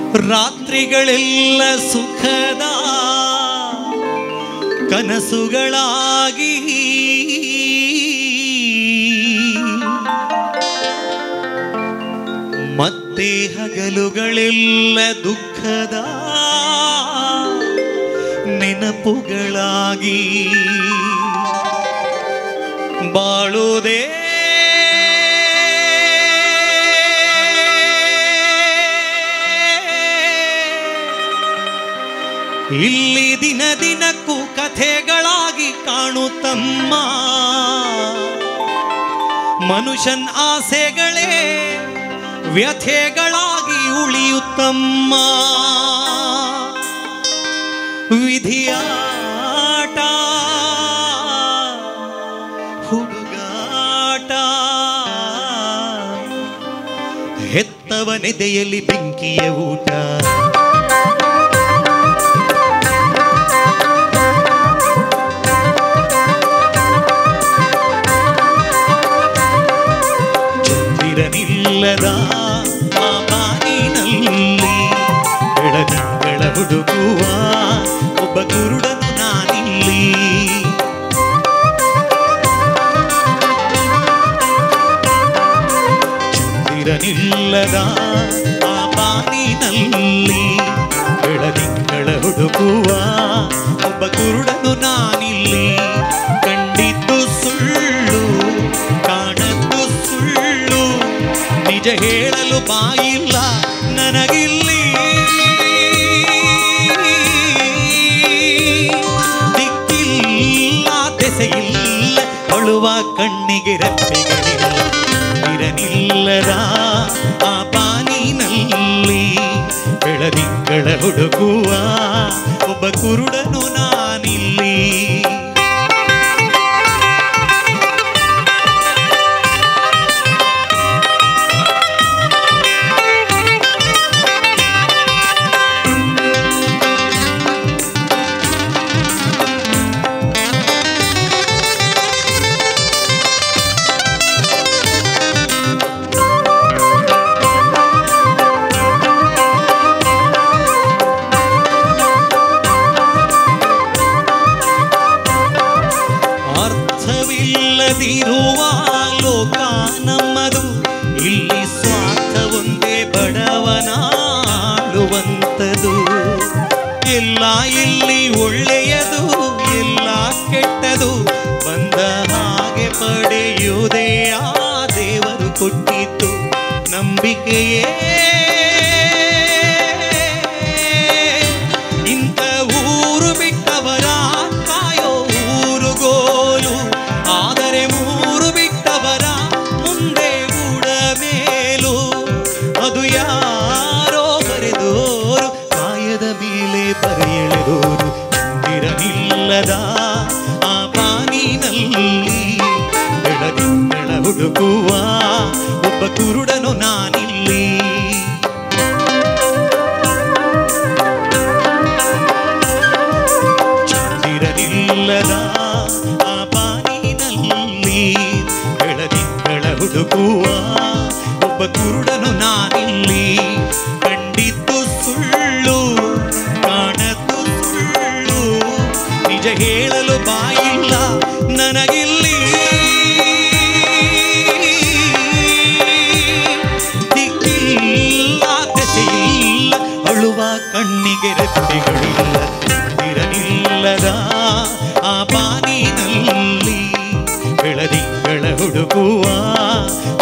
ರಾತ್ರಿಗಳೆಲ್ಲ ಸುಖದ ಕನಸುಗಳಾಗಿ ಮತ್ತೆ ಹಗಲುಗಳೆಲ್ಲ ದುಃಖದ ನೆನಪುಗಳಾಗಿ ಬಾಳುವುದೇ ಇಲ್ಲಿ ದಿನ ದಿನಕ್ಕೂ ಕಥೆಗಳಾಗಿ ಕಾಣುತ್ತಮ್ಮ ಮನುಷ್ಯನ್ ಆಸೆಗಳೇ ವ್ಯಥೆಗಳಾಗಿ ಉಳಿಯುತ್ತಮ್ಮ ವಿಧಿಯಾಟ ಹುಡುಗಾಟ ಹೆತ್ತವನೆದೆಯಲ್ಲಿ ಬೆಂಕಿಯ ಊಟ ಚಂದಿರನಿಲ್ಲದ ಆ ಬಾನಿನಲ್ಲಿ ಬೆಳದಿಂಗಳ ಹುಡುಕುವ ಒಬ್ಬ ಕುರುಡನು ನಾನಿಲ್ಲಿ ಚಂದಿರನಿಲ್ಲದ ಆ ಬಾನಿನಲ್ಲಿ ಬೆಳದಿಂಗಳ ಹುಡುಕುವ ಒಬ್ಬ ಕುರುಡನು ನಾನಿಲ್ಲಿ ಕಂಡಿದ್ದು ಸುಳ್ಳು ಕಾಣದ್ದು ಸುಳ್ಳು ನಿಜ ಹೇಳಲು ಬಾಯಿಲ್ಲ ನನಗಿಲ್ಲಿ ದಿಕ್ಕಿಲ್ಲ ದೆಸೆಯಿಲ್ಲ ಅಳುವ ಕಣ್ಣಿಗೆ ರೆಪ್ಪೆಗಳಿಲ್ಲ ಇರನಿಲ್ಲದ ಆ ಪಾನಿನಲ್ಲಿ ಬೆಳದಿಂಗಳ ಹುಡುಕುವ ಒಬ್ಬ ಕುರುಡನು ನಾನಿಲ್ಲಿ ಅರ್ಥವಿಲ್ಲದಿರುವ ಲೋಕ ನಮ್ಮದು ಇಲ್ಲಿ ಸ್ವಾರ್ಥ ಒಂದೇ ಬಡವನಾಡುವಂಥದು ಎಲ್ಲ ಇಲ್ಲಿ ಒಳ್ಳೆಯದು ಎಲ್ಲ ಕೆಟ್ಟದು ಬಂದ ಹಾಗೆ ಪಡೆಯುವುದೇ ಆ ದೇವರು ಕೊಟ್ಟಿದ್ದು ನಂಬಿಕೆಯೇ ಇಂಥ ಊರು ಬಿಟ್ಟವರ ಕಾಯೋ ಊರುಗೋಲು ಆದರೆ ಮೂರು ಬಿಟ್ಟವರ ಮುಂದೆ ಬುಡ ಮೇಲು ಅದು ಯಾರೋ ಬರೆದೋರು ಕಾಯದ ಮೇಲೆ ಬರೆಯಳೆದೋರು ಇರನಿಲ್ಲದ ಆ ಬಾನಿನಲ್ಲಿ ಬೆಳದಿಂಗಳ ಹುಡುಕುವ ಒಬ್ಬ ಕುರುಡನು ನಾನಿಲ್ಲಿ ಚಂದಿರನಿಲ್ಲದ ಆ ಬಾನಿನಲ್ಲಿ ಬೆಳದಿಂಗಳ ಹುಡುಕುವ ಒಬ್ಬ ಕುರುಡನು ನಾನಿಲ್ಲಿ ಕಂಡಿದ್ದು ಸುಳ್ಳು ಕಾಣದ್ದು ಸುಳ್ಳು ನಿಜ ಹೇಳಲು ಬಾಯಿಲ್ಲ ನನಗಿಲ್ಲಿ ದಿಕ್ಕಿಲ್ಲ ದೆಸೆಯಿಲ್ಲ ಅಳುವ ಕಣ್ಣಿಗೆ ರೆಪ್ಪೆಗಳಿಲ್ಲ ಇರನಿಲ್ಲದ ಆ ಬಾನಿನಲ್ಲಿ ಬೆಳದಿಂಗಳ ಹುಡುಕುವ